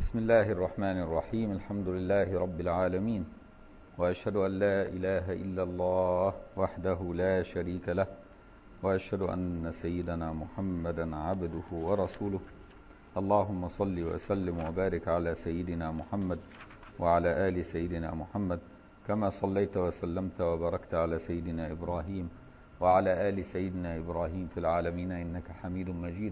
بسم الله الرحمن الرحيم الحمد لله رب العالمين وأشهد أن لا إله إلا الله وحده لا شريك له وأشهد أن سيدنا محمدا عبده ورسوله اللهم صل وسلم وبارك على سيدنا محمد وعلى آل سيدنا محمد كما صليت وسلمت وباركت على سيدنا إبراهيم وعلى آل سيدنا إبراهيم في العالمين إنك حميد مجيد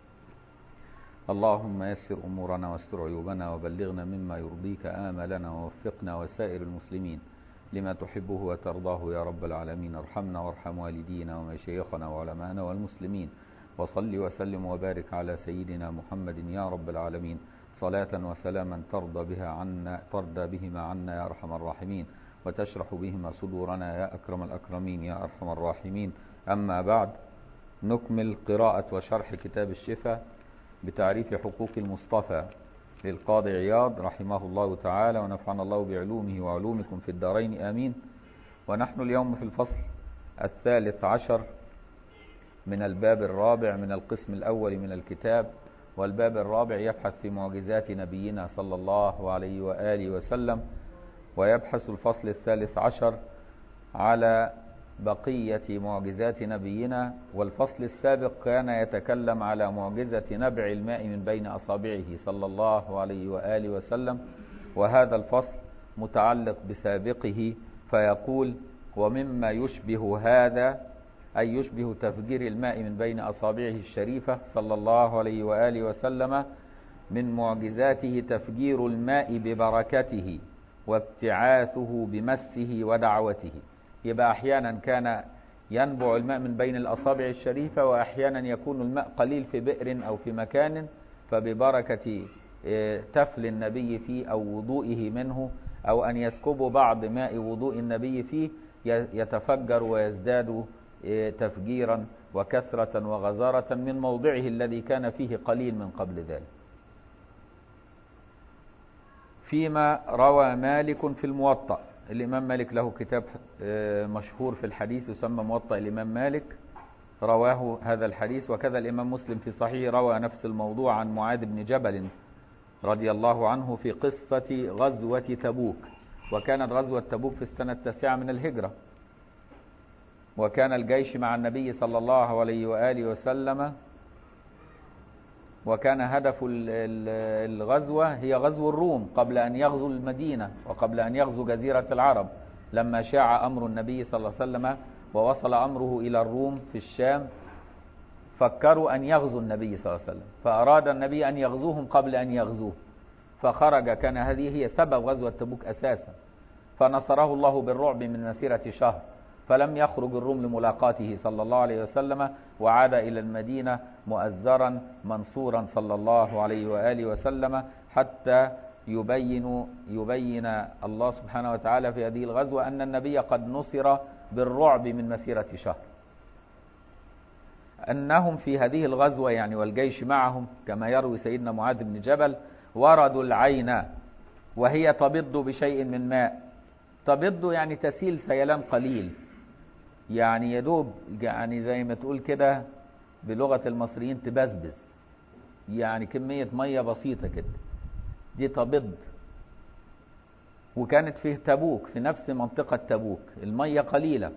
اللهم يسر أمورنا واستر عيوبنا وبلغنا مما يرضيك آملنا ووفقنا وسائر المسلمين لما تحبه وترضاه يا رب العالمين ارحمنا وارحم والدينا ومشايخنا وعلماءنا والمسلمين وصل وسلم وبارك على سيدنا محمد يا رب العالمين صلاة وسلاما ترضى بها عنا ترضى بهما عنا يا أرحم الراحمين وتشرح بهما صدورنا يا أكرم الأكرمين يا أرحم الراحمين أما بعد نكمل قراءة وشرح كتاب الشفاء بتعريف حقوق المصطفى للقاضي عياض رحمه الله تعالى ونفعنا الله بعلومه وعلومكم في الدارين آمين ونحن اليوم في الفصل الثالث عشر من الباب الرابع من القسم الأول من الكتاب والباب الرابع يبحث في معجزات نبينا صلى الله عليه وآله وسلم ويبحث الفصل الثالث عشر على بقية معجزات نبينا والفصل السابق كان يتكلم على معجزة نبع الماء من بين أصابعه صلى الله عليه وآله وسلم وهذا الفصل متعلق بسابقه فيقول ومما يشبه هذا أي يشبه تفجير الماء من بين أصابعه الشريفة صلى الله عليه وآله وسلم من معجزاته تفجير الماء ببركته وابتعاثه بمسه ودعوته يبقى أحيانا كان ينبع الماء من بين الأصابع الشريفة وأحيانا يكون الماء قليل في بئر أو في مكان فببركة تفل النبي فيه أو وضوئه منه أو أن يسكبوا بعض ماء وضوء النبي فيه يتفجر ويزداد تفجيرا وكثرة وغزارة من موضعه الذي كان فيه قليل من قبل ذلك فيما روى مالك في الموطأ الإمام مالك له كتاب مشهور في الحديث يسمى موطأ الإمام مالك رواه هذا الحديث وكذا الإمام مسلم في صحيح روى نفس الموضوع عن معاذ بن جبل رضي الله عنه في قصة غزوة تبوك وكانت غزوة تبوك في السنة التاسعة من الهجرة وكان الجيش مع النبي صلى الله عليه وآله وسلم وكان هدف الغزوة هي غزو الروم قبل أن يغزو المدينة وقبل أن يغزو جزيرة العرب لما شاع أمر النبي صلى الله عليه وسلم ووصل أمره إلى الروم في الشام فكروا أن يغزو النبي صلى الله عليه وسلم فأراد النبي أن يغزوهم قبل أن يغزوه فخرج كان هذه هي سبب غزوة تبوك أساسا فنصره الله بالرعب من مسيرة شهر فلم يخرج الروم لملاقاته صلى الله عليه وسلم وعاد إلى المدينة مؤزرا منصورا صلى الله عليه وآله وسلم حتى يبين يبين الله سبحانه وتعالى في هذه الغزوة أن النبي قد نصر بالرعب من مسيرة شهر أنهم في هذه الغزوة يعني والجيش معهم كما يروي سيدنا معاذ بن جبل وردوا العين وهي تبض بشيء من ماء تبض يعني تسيل سيلان قليل يعني يدوب يعني زي ما تقول كده بلغة المصريين تبزبز يعني كمية مية بسيطة كده دي تبض وكانت في تبوك في نفس منطقة تبوك المية قليلة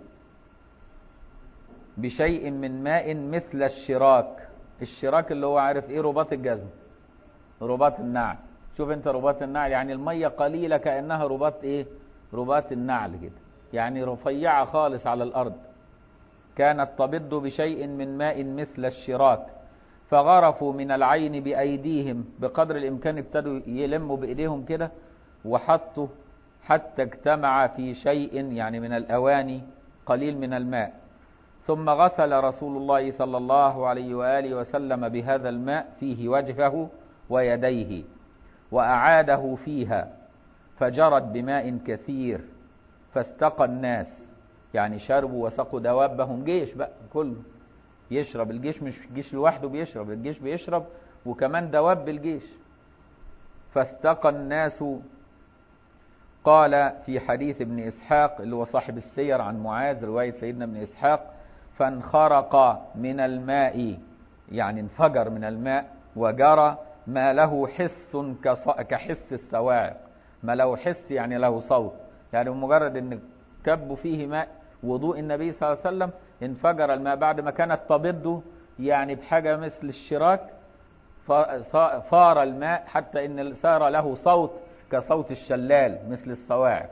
بشيء من ماء مثل الشراك الشراك اللي هو عارف ايه رباط الجزم رباط النعل شوف انت رباط النعل يعني المية قليلة كأنها رباط ايه رباط النعل كده يعني رفيعة خالص على الأرض كانت تبض بشيء من ماء مثل الشراك فغرفوا من العين بأيديهم بقدر الإمكان ابتدوا يلموا بإيديهم كده وحطوا حتى اجتمع في شيء يعني من الأواني قليل من الماء ثم غسل رسول الله صلى الله عليه وآله وسلم بهذا الماء فيه وجهه ويديه وأعاده فيها فجرت بماء كثير فاستقى الناس يعني شربوا وسقوا دوابهم جيش بقى كله يشرب الجيش مش الجيش لوحده بيشرب الجيش بيشرب وكمان دواب الجيش فاستقى الناس قال في حديث ابن إسحاق اللي هو صاحب السير عن معاذ رواية سيدنا ابن إسحاق فانخرق من الماء يعني انفجر من الماء وجرى ما له حس كحس السواعق ما له حس يعني له صوت يعني بمجرد ان كبوا فيه ماء وضوء النبي صلى الله عليه وسلم انفجر الماء بعد ما كانت تبض يعني بحاجة مثل الشراك فار الماء حتى ان صار له صوت كصوت الشلال مثل الصواعق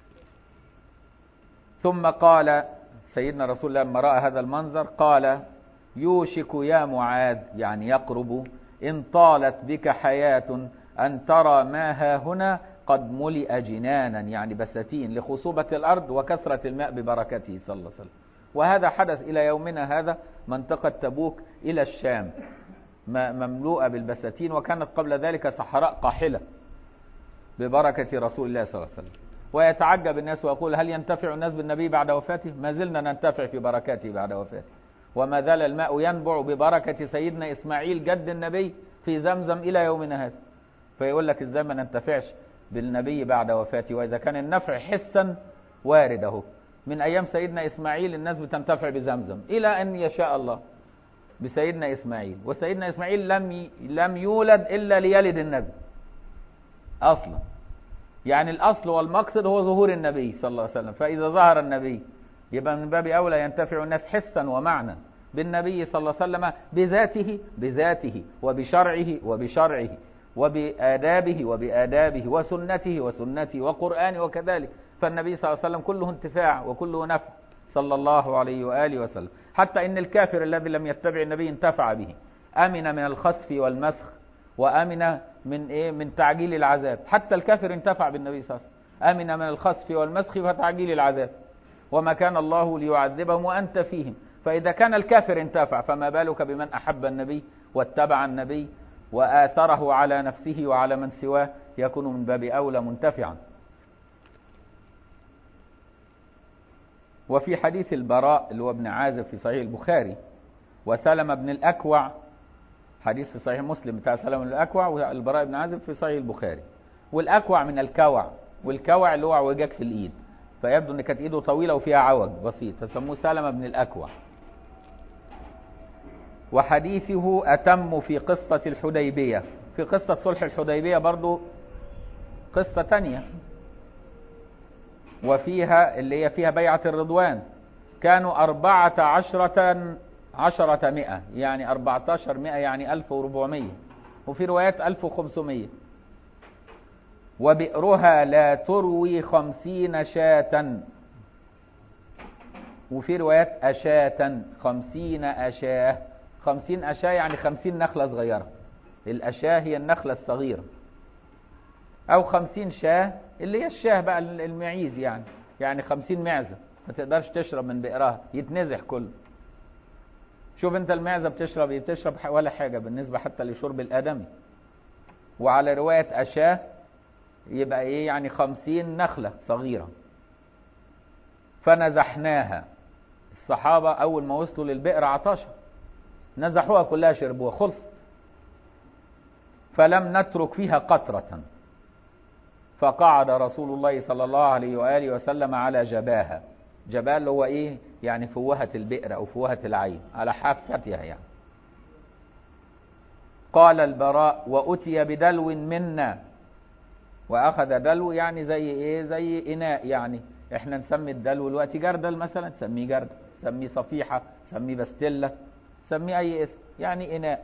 ثم قال سيدنا رسول الله لما رأى هذا المنظر قال يوشك يا معاذ يعني يقرب إن طالت بك حياة أن ترى ما ها هنا قد ملئ جنانا يعني بساتين لخصوبة الأرض وكثرة الماء ببركته صلى الله عليه وسلم وهذا حدث إلى يومنا هذا منطقة تبوك إلى الشام مملوءة بالبساتين وكانت قبل ذلك صحراء قاحلة ببركة رسول الله صلى الله عليه وسلم ويتعجب الناس ويقول هل ينتفع الناس بالنبي بعد وفاته ما زلنا ننتفع في بركاته بعد وفاته وما زال الماء ينبع ببركة سيدنا إسماعيل جد النبي في زمزم إلى يومنا هذا فيقول لك ازاي ما ننتفعش بالنبي بعد وفاته وإذا كان النفع حسا وارد اهو من أيام سيدنا إسماعيل الناس بتنتفع بزمزم إلى أن يشاء الله بسيدنا إسماعيل وسيدنا إسماعيل لم لم يولد إلا ليلد النبي أصلا يعني الأصل والمقصد هو ظهور النبي صلى الله عليه وسلم فإذا ظهر النبي يبقى من باب أولى ينتفع الناس حسا ومعنى بالنبي صلى الله عليه وسلم بذاته بذاته وبشرعه وبشرعه وبآدابه وبآدابه وسنته وسنته وقرآنه وكذلك فالنبي صلى الله عليه وسلم كله انتفاع وكله نفع صلى الله عليه وآله وسلم حتى إن الكافر الذي لم يتبع النبي انتفع به أمن من الخسف والمسخ وأمن من إيه من تعجيل العذاب حتى الكافر انتفع بالنبي صلى الله عليه وسلم أمن من الخسف والمسخ وتعجيل العذاب وما كان الله ليعذبهم وأنت فيهم فإذا كان الكافر انتفع فما بالك بمن أحب النبي واتبع النبي وآثره على نفسه وعلى من سواه يكون من باب أولى منتفعا وفي حديث البراء اللي هو ابن عازب في صحيح البخاري وسلم بن الأكوع حديث في صحيح مسلم بتاع سلم بن الأكوع والبراء بن عازب في صحيح البخاري والأكوع من الكوع والكوع اللي هو اعوجاج في الإيد فيبدو ان كانت ايده طويله وفيها عوج بسيط فسموه سلمة بن الاكوع وحديثه اتم في قصة الحديبية في قصة صلح الحديبية برضو قصة تانية وفيها اللي هي فيها بيعة الرضوان كانوا أربعة عشرة عشرة مئة يعني أربعة عشر مئة يعني ألف وربعمية وفي روايات ألف وخمسمية وبئرها لا تروي خمسين شاة وفي روايات أشاة خمسين أشاه خمسين أشاه يعني خمسين نخلة صغيرة الأشاه هي النخلة الصغيرة أو خمسين شاه اللي هي الشاه بقى المعيز يعني يعني خمسين معزة ما تقدرش تشرب من بئرها يتنزح كله شوف انت المعزة بتشرب بتشرب ولا حاجة بالنسبة حتى لشرب الآدمي وعلى رواية أشاه يبقى ايه يعني خمسين نخلة صغيرة فنزحناها الصحابة أول ما وصلوا للبئر عطشة نزحوها كلها شربوها خلصت فلم نترك فيها قطرة فقعد رسول الله صلى الله عليه وآله وسلم على جباها جبال اللي هو ايه يعني فوهة البئر او فوهة العين على حافتها يعني قال البراء وأتي بدلو منا واخذ دلو يعني زي ايه زي اناء يعني احنا نسمي الدلو دلوقتي جردل مثلا تسميه جردل تسميه صفيحه تسميه بستله تسميه اي اسم يعني اناء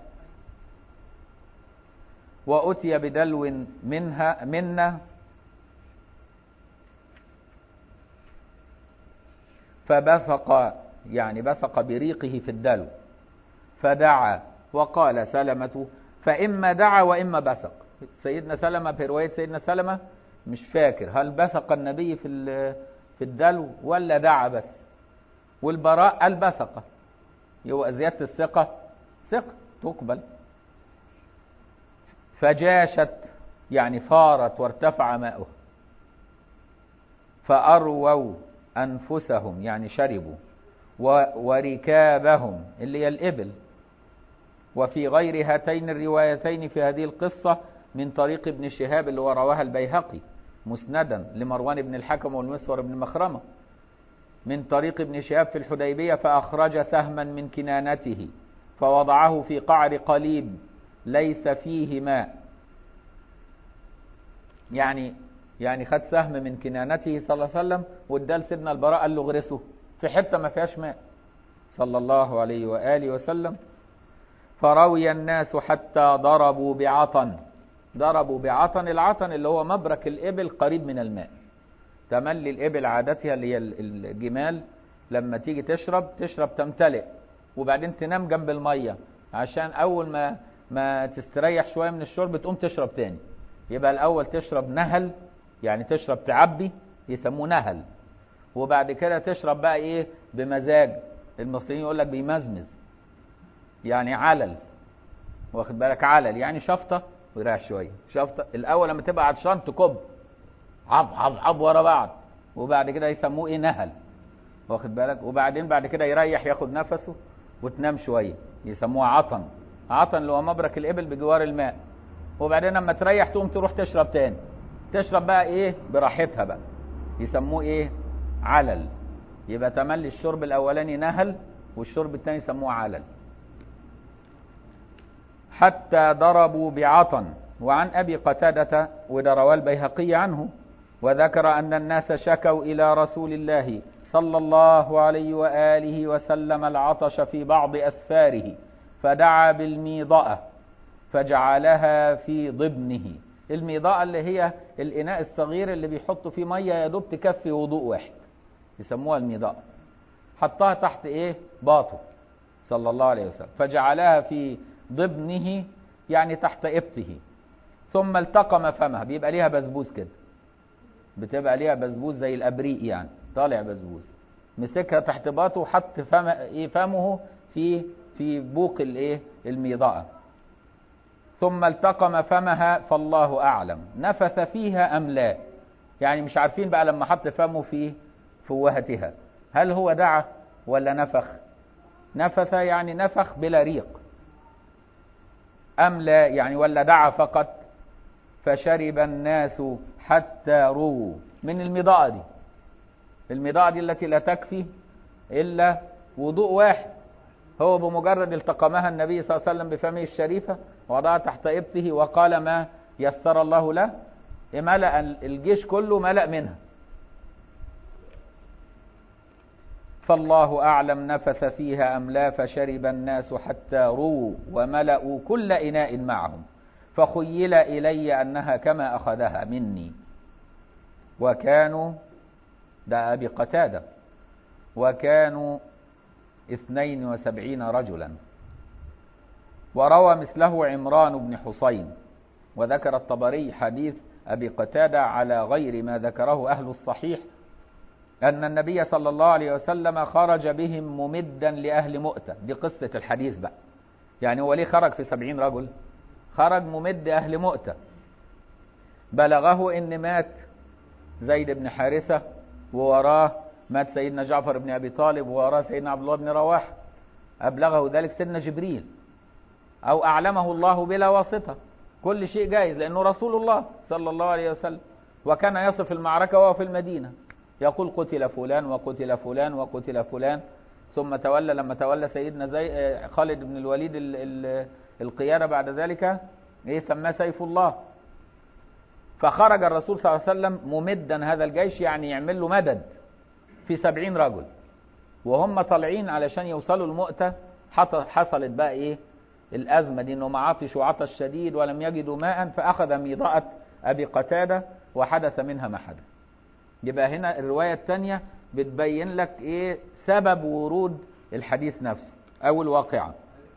واتي بدلو منها منا فبصق يعني بصق بريقه في الدلو فدعا وقال سلمة فإما دعا وإما بصق سيدنا سلمة في رواية سيدنا سلمة مش فاكر هل بصق النبي في في الدلو ولا دعا بس والبراء قال بصق يبقى زيادة الثقة ثقة تقبل فجاشت يعني فارت وارتفع ماؤه فأرووا أنفسهم يعني شربوا وركابهم اللي هي الإبل وفي غير هاتين الروايتين في هذه القصة من طريق ابن شهاب اللي هو رواها البيهقي مسندا لمروان بن الحكم والمسور بن مخرمة من طريق ابن شهاب في الحديبية فأخرج سهما من كنانته فوضعه في قعر قليب ليس فيه ماء يعني يعني خد سهم من كنانته صلى الله عليه وسلم واداه لسيدنا البراء قال له اغرسه في حته ما فيهاش ماء صلى الله عليه واله وسلم فروي الناس حتى ضربوا بعطن ضربوا بعطن العطن اللي هو مبرك الإبل قريب من الماء تملي الإبل عادتها اللي هي الجمال لما تيجي تشرب تشرب تمتلئ وبعدين تنام جنب المية عشان أول ما ما تستريح شوية من الشرب تقوم تشرب تاني يبقى الأول تشرب نهل يعني تشرب تعبي يسموه نهل وبعد كده تشرب بقى إيه بمزاج المصريين يقول لك بيمزمز يعني علل واخد بالك علل يعني شفطة ويريح شوية شفطة الأول لما تبقى عطشان تكب عب عب عب ورا بعض وبعد كده يسموه إيه نهل واخد بالك وبعدين بعد كده يريح ياخد نفسه وتنام شوية يسموه عطن عطن اللي هو مبرك الإبل بجوار الماء وبعدين لما تريح تقوم تروح تشرب تاني تشرب بقى إيه براحتها بقى يسموه إيه علل يبقى تملي الشرب الأولاني نهل والشرب الثاني يسموه علل حتى ضربوا بعطن وعن أبي قتادة وده رواه البيهقي عنه وذكر أن الناس شكوا إلى رسول الله صلى الله عليه وآله وسلم العطش في بعض أسفاره فدعا بالميضأة فجعلها في ضبنه الميضاء اللي هي الإناء الصغير اللي بيحطوا فيه مية يا دوب تكفي وضوء واحد يسموها الميضاء حطها تحت إيه باطه صلى الله عليه وسلم فجعلها في ضبنه يعني تحت إبطه ثم التقم فمها بيبقى ليها بسبوس كده بتبقى ليها بسبوس زي الأبريق يعني طالع بسبوس مسكها تحت باطه وحط فم إيه فمه في في بوق الايه الميضاء ثم التقم فمها فالله اعلم نفث فيها ام لا يعني مش عارفين بقى لما حط فمه في فوهتها هل هو دعا ولا نفخ نفث يعني نفخ بلا ريق ام لا يعني ولا دعا فقط فشرب الناس حتى رووا من المضاءة دي المضاءة دي التي لا تكفي إلا وضوء واحد هو بمجرد التقمها النبي صلى الله عليه وسلم بفمه الشريفة وضعها تحت إبطه وقال ما يسر الله له ملأ الجيش كله ملأ منها فالله أعلم نفث فيها أم لا فشرب الناس حتى رووا وملأوا كل إناء معهم فخيل إلي أنها كما أخذها مني وكانوا ده أبي قتادة وكانوا اثنين وسبعين رجلا وروى مثله عمران بن حسين وذكر الطبري حديث أبي قتادة على غير ما ذكره أهل الصحيح أن النبي صلى الله عليه وسلم خرج بهم ممدا لأهل مؤتة دي قصة الحديث بقى يعني هو ليه خرج في سبعين رجل خرج ممد أهل مؤتة بلغه إن مات زيد بن حارثة ووراه مات سيدنا جعفر بن أبي طالب ووراه سيدنا عبد الله بن رواحة أبلغه ذلك سيدنا جبريل أو أعلمه الله بلا واسطة كل شيء جائز لأنه رسول الله صلى الله عليه وسلم وكان يصف المعركة وهو في المدينة يقول قتل فلان وقتل فلان وقتل فلان ثم تولى لما تولى سيدنا زي خالد بن الوليد ال ال القيادة بعد ذلك ايه سماه سيف الله فخرج الرسول صلى الله عليه وسلم ممدا هذا الجيش يعني يعمل له مدد في سبعين رجل وهم طالعين علشان يوصلوا المؤتة حصلت بقى ايه الأزمة دي انهم عطشوا عطش شديد ولم يجدوا ماء فأخذ ميضاءة أبي قتادة وحدث منها ما حدث يبقى هنا الرواية الثانية بتبين لك ايه سبب ورود الحديث نفسه او الواقعة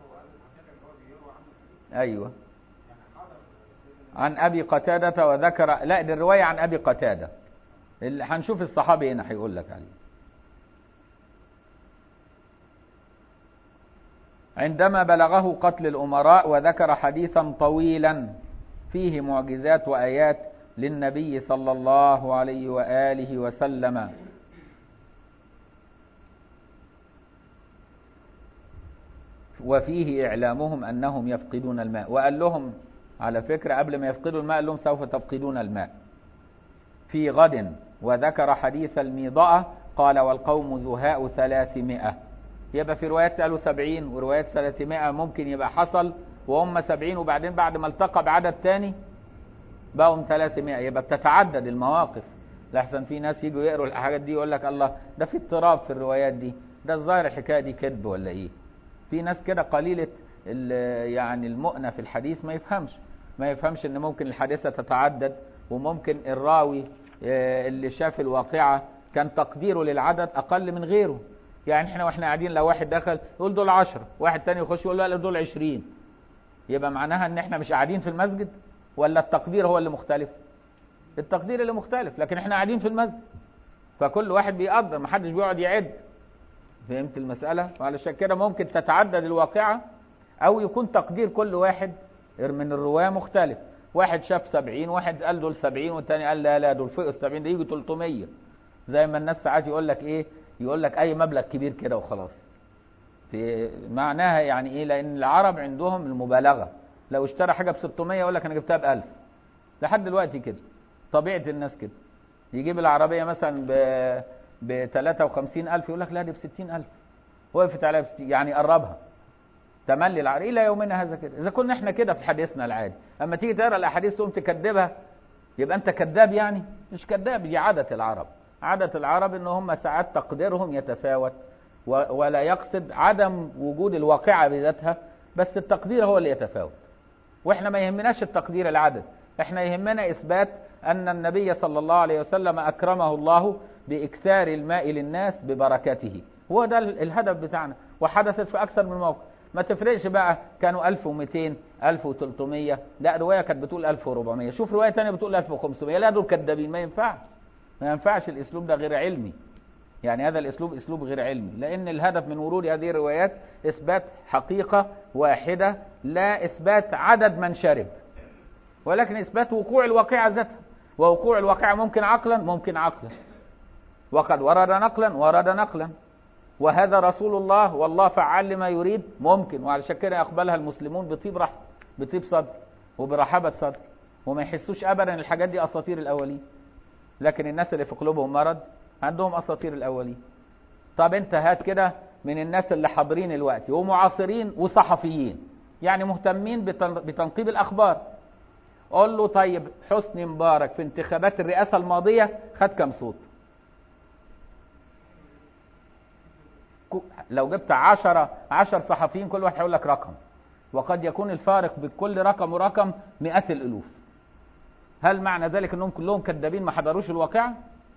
ايوه عن ابي قتادة وذكر لا دي الرواية عن ابي قتادة اللي هنشوف الصحابي هنا هيقول لك عليه عندما بلغه قتل الأمراء وذكر حديثا طويلا فيه معجزات وآيات للنبي صلى الله عليه وآله وسلم وفيه إعلامهم أنهم يفقدون الماء وقال لهم على فكرة قبل ما يفقدوا الماء قال لهم سوف تفقدون الماء في غد وذكر حديث الميضأة قال والقوم زهاء ثلاثمائة يبقى في روايات قالوا سبعين وروايات ثلاثمائة ممكن يبقى حصل وهم سبعين وبعدين بعد ما التقى بعدد تاني بقوا 300 يبقى بتتعدد المواقف لحسن في ناس يجوا يقروا الحاجات دي يقول لك الله ده في اضطراب في الروايات دي ده الظاهر الحكايه دي كذب ولا ايه في ناس كده قليله يعني المؤنة في الحديث ما يفهمش ما يفهمش ان ممكن الحادثه تتعدد وممكن الراوي اللي شاف الواقعه كان تقديره للعدد اقل من غيره يعني احنا واحنا قاعدين لو واحد دخل يقول دول عشرة واحد تاني يخش يقول لا دول عشرين يبقى معناها ان احنا مش قاعدين في المسجد ولا التقدير هو اللي مختلف التقدير اللي مختلف لكن احنا قاعدين في المسجد فكل واحد بيقدر ما حدش بيقعد يعد فهمت المسألة وعلشان كده ممكن تتعدد الواقعة او يكون تقدير كل واحد من الرواة مختلف واحد شاف سبعين واحد قال دول سبعين والتاني قال لا لا دول فوق السبعين ده يجوا 300 زي ما الناس ساعات يقول لك ايه يقول لك اي مبلغ كبير كده وخلاص في معناها يعني ايه لان العرب عندهم المبالغه لو اشترى حاجه ب 600 يقول لك انا جبتها ب 1000 لحد دلوقتي كده طبيعه الناس كده يجيب العربيه مثلا ب ب 53000 يقول لك لا دي ب 60000 وقفت عليها ب 60 يعني قربها تملي العربيه الى يومنا هذا كده اذا كنا احنا كده في حديثنا العادي اما تيجي تقرا الاحاديث تقوم تكذبها يبقى انت كذاب يعني مش كذاب دي عاده العرب عاده العرب ان هم ساعات تقديرهم يتفاوت ولا يقصد عدم وجود الواقعة بذاتها بس التقدير هو اللي يتفاوت واحنا ما يهمناش التقدير العدد احنا يهمنا اثبات ان النبي صلى الله عليه وسلم اكرمه الله باكثار الماء للناس ببركته هو ده الهدف بتاعنا وحدثت في اكثر من موقف ما تفرقش بقى كانوا 1200 1300 لا روايه كانت بتقول 1400 شوف روايه ثانيه بتقول 1500 لا دول كذابين ما ينفعش ما ينفعش الاسلوب ده غير علمي يعني هذا الاسلوب اسلوب غير علمي لان الهدف من ورود هذه الروايات اثبات حقيقه واحده لا اثبات عدد من شرب ولكن اثبات وقوع الواقعه ذاتها ووقوع الواقعه ممكن عقلا ممكن عقلا وقد ورد نقلا ورد نقلا وهذا رسول الله والله فعال لما يريد ممكن وعلشان كده يقبلها المسلمون بطيب رحم بطيب صدر وبرحابه صدر وما يحسوش ابدا الحاجات دي اساطير الاولين لكن الناس اللي في قلوبهم مرض عندهم اساطير الاولين طب انت هات كده من الناس اللي حاضرين الوقت ومعاصرين وصحفيين يعني مهتمين بتنقيب الاخبار قول له طيب حسني مبارك في انتخابات الرئاسه الماضيه خد كام صوت لو جبت عشرة عشر صحفيين كل واحد هيقول لك رقم وقد يكون الفارق بكل رقم ورقم مئات الالوف هل معنى ذلك انهم كلهم كذابين ما حضروش الواقعه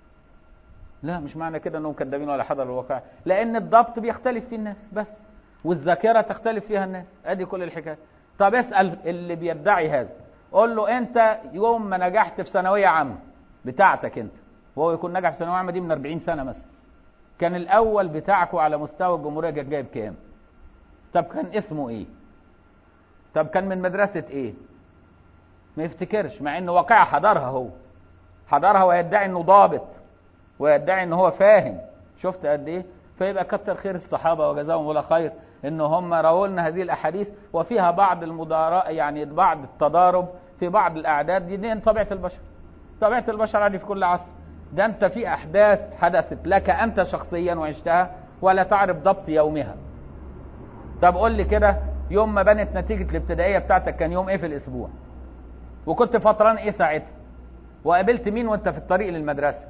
لا مش معنى كده انهم كذابين ولا حضروا الواقعه لان الضبط بيختلف فيه الناس بس والذاكره تختلف فيها الناس ادي كل الحكايه طب اسال اللي بيدعي هذا قول له انت يوم ما نجحت في ثانويه عامه بتاعتك انت وهو يكون نجح في ثانويه عامه دي من 40 سنه مثلا كان الاول بتاعكم على مستوى الجمهوريه جايب كام طب كان اسمه ايه طب كان من مدرسه ايه ما يفتكرش مع ان واقعه حضرها هو حضرها ويدعي انه ضابط ويدعي ان هو فاهم شفت قد ايه فيبقى كتر خير الصحابه وجزاهم الله خير ان هم رووا لنا هذه الاحاديث وفيها بعض المداراء يعني بعض التضارب في بعض الاعداد دي, دي طبيعه البشر طبيعه البشر عادي في كل عصر ده انت في احداث حدثت لك انت شخصيا وعشتها ولا تعرف ضبط يومها طب قول لي كده يوم ما بنت نتيجه الابتدائيه بتاعتك كان يوم ايه في الاسبوع وكنت فطران ايه ساعتها وقابلت مين وانت في الطريق للمدرسه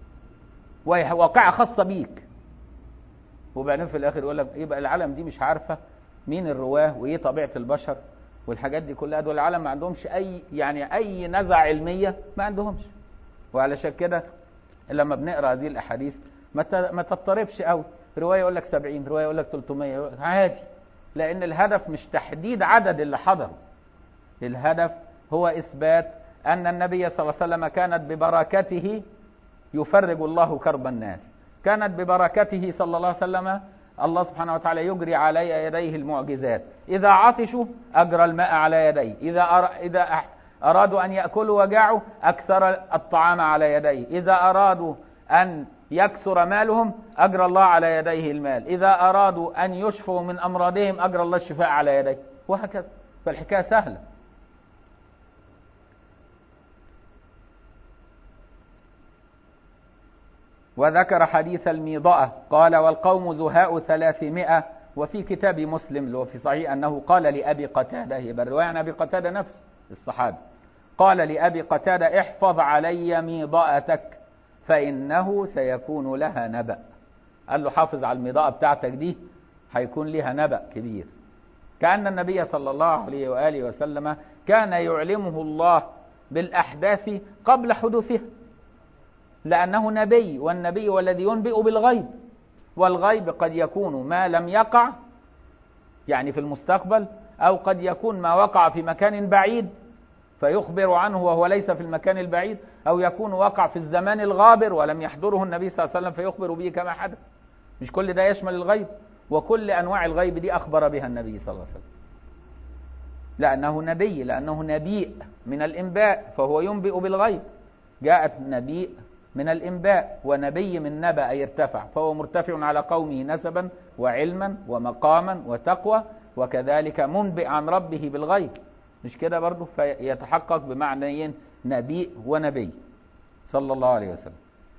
واقعه خاصه بيك وبعدين في الاخر يقول لك يبقى العالم دي مش عارفه مين الرواه وايه طبيعه البشر والحاجات دي كلها دول العالم ما عندهمش اي يعني اي نزعه علميه ما عندهمش وعلشان كده لما بنقرا هذه الاحاديث ما ما تضطربش قوي روايه يقول لك 70 روايه يقول لك 300 عادي لان الهدف مش تحديد عدد اللي حضروا الهدف هو اثبات ان النبي صلى الله عليه وسلم كانت ببركته يفرج الله كرب الناس كانت ببركته صلى الله عليه وسلم الله سبحانه وتعالى يجري على يديه المعجزات إذا عطشوا أجرى الماء على يديه إذا أر... إذا أرادوا أن يأكلوا وجاعوا أكثر الطعام على يديه إذا أرادوا أن يكثر مالهم أجرى الله على يديه المال إذا أرادوا أن يشفوا من أمراضهم أجرى الله الشفاء على يديه وهكذا فالحكاية سهلة وذكر حديث الميضأة قال والقوم زهاء ثلاثمائة وفي كتاب مسلم اللي هو في صحيح أنه قال لأبي قتادة يبقى الرواية عن أبي قتادة نفس الصحابي قال لأبي قتادة احفظ علي ميضاءتك فإنه سيكون لها نبأ قال له حافظ على الميضاء بتاعتك دي هيكون لها نبأ كبير كأن النبي صلى الله عليه وآله وسلم كان يعلمه الله بالأحداث قبل حدوثها لأنه نبي والنبي هو الذي ينبئ بالغيب والغيب قد يكون ما لم يقع يعني في المستقبل أو قد يكون ما وقع في مكان بعيد فيخبر عنه وهو ليس في المكان البعيد أو يكون وقع في الزمان الغابر ولم يحضره النبي صلى الله عليه وسلم فيخبر به كما حدث مش كل ده يشمل الغيب وكل أنواع الغيب دي أخبر بها النبي صلى الله عليه وسلم لأنه نبي لأنه نبيء من الإنباء فهو ينبئ بالغيب جاءت نبيء من الإنباء ونبي من نبأ أي ارتفع فهو مرتفع على قومه نسبا وعلما ومقاما وتقوى وكذلك منبئ عن ربه بالغيب مش كده برضه فيتحقق بمعنيين نبي ونبي صلى الله عليه وسلم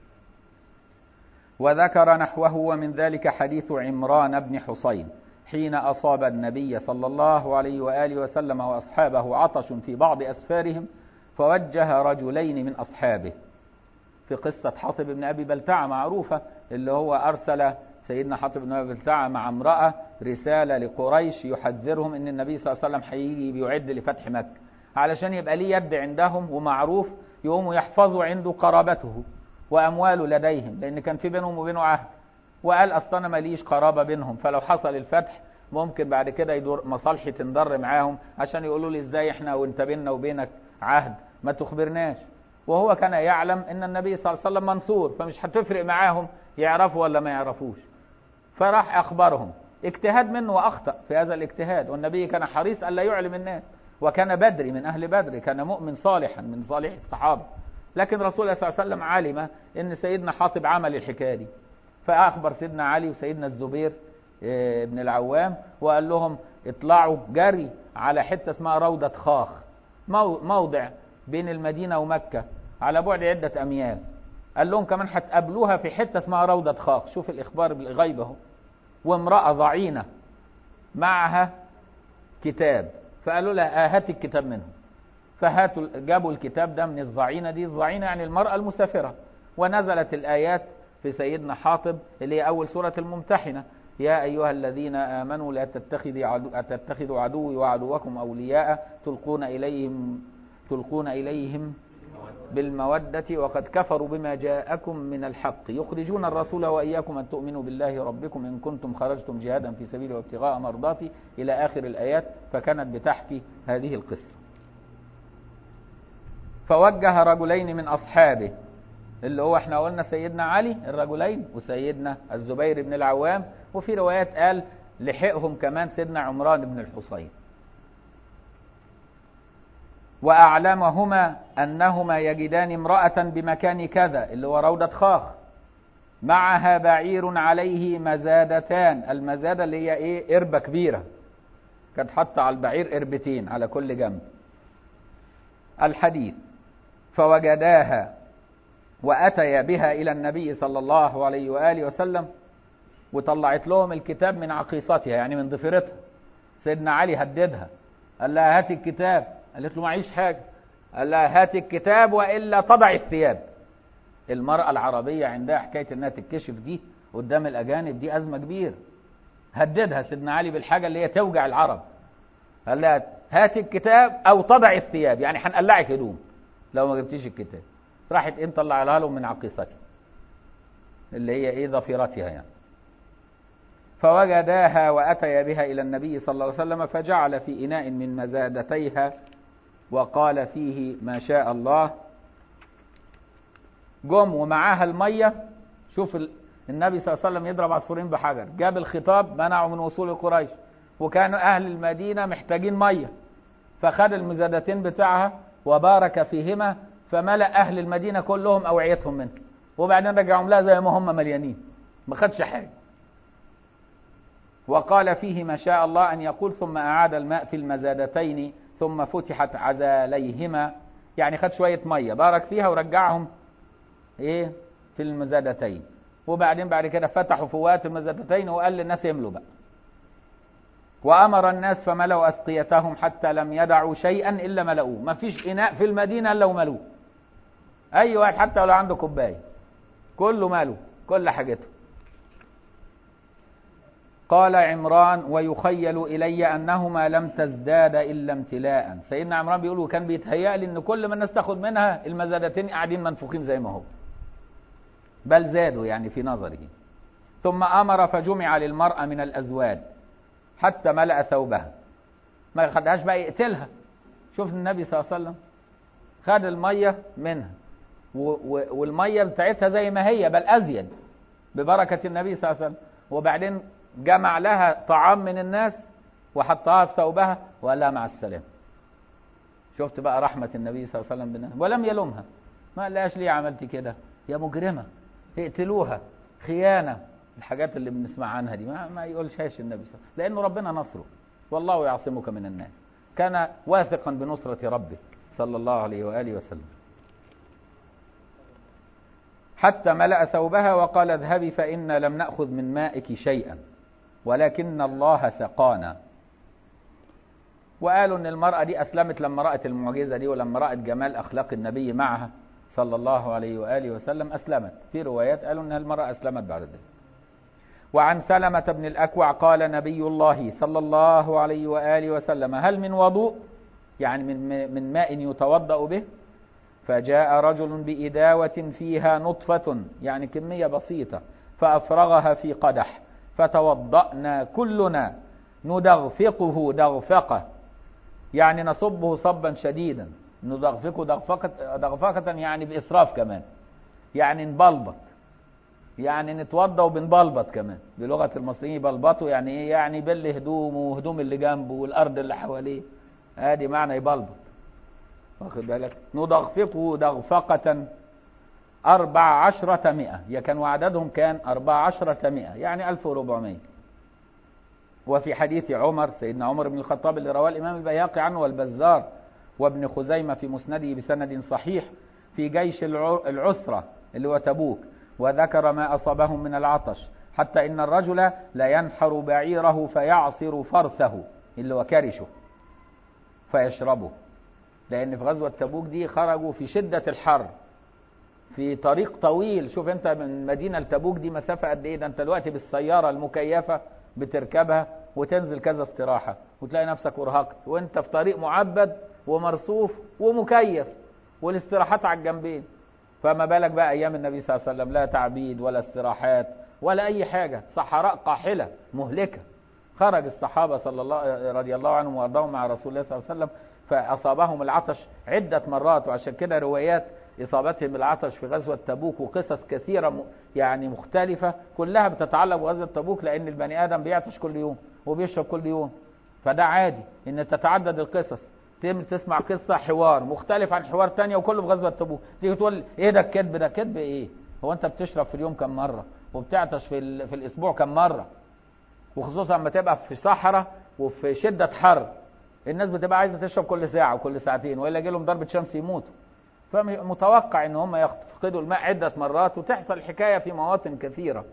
وذكر نحوه ومن ذلك حديث عمران بن حصين حين أصاب النبي صلى الله عليه وآله وسلم وأصحابه عطش في بعض أسفارهم فوجه رجلين من أصحابه في قصة حاطب بن أبي بلتعة معروفة اللي هو أرسل سيدنا حاطب بن أبي بلتعة مع امرأة رسالة لقريش يحذرهم أن النبي صلى الله عليه وسلم هيجي بيعد لفتح مكة علشان يبقى ليه يد عندهم ومعروف يقوموا يحفظوا عنده قرابته وأمواله لديهم لأن كان في بينهم وبينه عهد وقال أصل أنا ماليش قرابة بينهم فلو حصل الفتح ممكن بعد كده يدور مصالحي تنضر معاهم عشان يقولوا لي ازاي احنا وانت بيننا وبينك عهد ما تخبرناش وهو كان يعلم ان النبي صلى الله عليه وسلم منصور فمش هتفرق معاهم يعرفوا ولا ما يعرفوش فراح اخبرهم اجتهاد منه واخطا في هذا الاجتهاد والنبي كان حريص الا يعلم الناس وكان بدري من اهل بدر كان مؤمن صالحا من صالح الصحابه لكن رسول الله صلى الله عليه وسلم علم ان سيدنا حاطب عمل الحكايه دي فاخبر سيدنا علي وسيدنا الزبير ابن العوام وقال لهم اطلعوا جري على حته اسمها روضه خاخ موضع بين المدينه ومكه على بعد عده اميال قال لهم كمان هتقابلوها في حته اسمها روضه خاخ شوف الاخبار بالغيب اهو وامراه ضعينه معها كتاب فقالوا لها هات الكتاب منهم فهاتوا جابوا الكتاب ده من الضعينه دي الضعينه يعني المراه المسافره ونزلت الايات في سيدنا حاطب اللي هي اول سوره الممتحنه يا أيها الذين آمنوا لا تتخذوا عدو تتخذوا عدوي وعدوكم أولياء تلقون إليهم تلقون إليهم بالمودة وقد كفروا بما جاءكم من الحق يخرجون الرسول وإياكم أن تؤمنوا بالله ربكم إن كنتم خرجتم جهادا في سبيله وابتغاء مرضاتي إلى آخر الآيات فكانت بتحكي هذه القصة فوجه رجلين من أصحابه اللي هو احنا قلنا سيدنا علي الرجلين وسيدنا الزبير بن العوام وفي روايات قال لحقهم كمان سيدنا عمران بن الحصين وأعلمهما أنهما يجدان امرأة بمكان كذا اللي هو روضة خاخ معها بعير عليه مزادتان المزادة اللي هي ايه قربة كبيرة كانت حاطة على البعير قربتين على كل جنب الحديث فوجداها وأتيا بها إلى النبي صلى الله عليه وآله وسلم وطلعت لهم الكتاب من عقيصتها يعني من ضفيرتها سيدنا علي هددها قال لها هات الكتاب قالت له معيش حاجة قال لها هات الكتاب وإلا تضع الثياب المرأة العربية عندها حكاية انها تتكشف دي قدام الأجانب دي أزمة كبيرة هددها سيدنا علي بالحاجة اللي هي توجع العرب قال لها هات الكتاب أو تضع الثياب يعني هنقلعك هدوم لو ما جبتيش الكتاب راحت انت طلع لها لهم من عقيصتها اللي هي ايه ضفيرتها يعني فوجداها واتيا بها الى النبي صلى الله عليه وسلم فجعل في اناء من مزادتيها وقال فيه ما شاء الله جم ومعاها الميه شوف النبي صلى الله عليه وسلم يضرب عصفورين بحجر جاب الخطاب منعه من وصول قريش وكانوا اهل المدينه محتاجين ميه فخد المزادتين بتاعها وبارك فيهما فملأ أهل المدينة كلهم أوعيتهم منه وبعدين رجعهم لها زي ما هم مليانين ما خدش حاجة وقال فيه ما شاء الله أن يقول ثم أعاد الماء في المزادتين ثم فتحت عزاليهما يعني خد شوية مية بارك فيها ورجعهم إيه في المزادتين وبعدين بعد كده فتحوا فوات المزادتين وقال للناس يملوا بقى وأمر الناس فملأوا أسقيتهم حتى لم يدعوا شيئا إلا ملأوه ما فيش إناء في المدينة إلا وملوه أي واحد حتى لو عنده كوباية كله ماله كل حاجته قال عمران ويخيل إلي أنهما لم تزداد إلا امتلاء سيدنا عمران بيقول وكان بيتهيأ لي أن كل ما الناس تاخد منها المزادتين قاعدين منفوخين زي ما هو بل زادوا يعني في نظره ثم أمر فجمع للمرأة من الأزواج حتى ملأ ثوبها ما خدهاش بقى يقتلها شوف النبي صلى الله عليه وسلم خد المية منها والمية بتاعتها زي ما هي بل أزيد ببركة النبي صلى الله عليه وسلم وبعدين جمع لها طعام من الناس وحطها في ثوبها وقال لها مع السلامة شفت بقى رحمة النبي صلى الله عليه وسلم بالناس ولم يلومها ما قالهاش ليه عملتي كده يا مجرمة اقتلوها خيانة الحاجات اللي بنسمع عنها دي ما, ما يقولشهاش النبي صلى الله عليه وسلم لأنه ربنا نصره والله يعصمك من الناس كان واثقا بنصرة ربه صلى الله عليه وآله وسلم حتى ملأ ثوبها وقال اذهبي فإنا لم نأخذ من مائك شيئا ولكن الله سقانا وقالوا ان المرأة دي أسلمت لما رأت المعجزة دي ولما رأت جمال أخلاق النبي معها صلى الله عليه وآله وسلم أسلمت في روايات قالوا أن المرأة أسلمت بعد ذلك وعن سلمة بن الأكوع قال نبي الله صلى الله عليه وآله وسلم هل من وضوء يعني من, من ماء يتوضأ به فجاء رجل بإداوة فيها نطفة يعني كمية بسيطة فأفرغها في قدح فتوضأنا كلنا ندغفقه دغفقة يعني نصبه صبا شديدا ندغفقه دغفقة, دغفقة يعني بإسراف كمان يعني نبلبط يعني نتوضى وبنبلبط كمان بلغة المصريين يبلبطوا يعني ايه يعني بل هدومه وهدوم اللي جنبه والأرض اللي حواليه ادي معنى يبلبط واخد بالك ندغفقه دغفقة أربع عشرة مئة هي كان وعددهم كان أربع عشرة مئة يعني ألف وربعمية وفي حديث عمر سيدنا عمر بن الخطاب اللي رواه الإمام البياقي عنه والبزار وابن خزيمة في مسنده بسند صحيح في جيش العسرة اللي هو تبوك وذكر ما أصابهم من العطش حتى إن الرجل لا ينحر بعيره فيعصر فرثه اللي هو كرشه فيشربه لأن في غزوة تبوك دي خرجوا في شدة الحر في طريق طويل شوف انت من مدينة لتبوك دي مسافة قد ايه ده انت دلوقتي بالسيارة المكيفة بتركبها وتنزل كذا استراحة وتلاقي نفسك ارهقت وانت في طريق معبد ومرصوف ومكيف والاستراحات على الجنبين فما بالك بقى ايام النبي صلى الله عليه وسلم لا تعبيد ولا استراحات ولا اي حاجة صحراء قاحلة مهلكة خرج الصحابة صلى الله رضي الله عنهم وارضاهم مع رسول الله صلى الله عليه وسلم فاصابهم العطش عدة مرات وعشان كده روايات إصابتهم بالعطش في غزوة تبوك وقصص كثيرة يعني مختلفة كلها بتتعلق بغزوة تبوك لأن البني آدم بيعطش كل يوم وبيشرب كل يوم فده عادي إن تتعدد القصص تسمع قصة حوار مختلف عن حوار تانية وكله في غزوة تبوك تيجي تقول إيه ده الكذب ده كذب إيه هو أنت بتشرب في اليوم كم مرة وبتعطش في, في الأسبوع كم مرة وخصوصا لما تبقى في صحراء وفي شدة حر الناس بتبقى عايزة تشرب كل ساعة وكل ساعتين وإلا يجي لهم ضربة شمس يموتوا فمتوقع ان هم يفقدوا الماء عدة مرات وتحصل الحكاية في مواطن كثيرة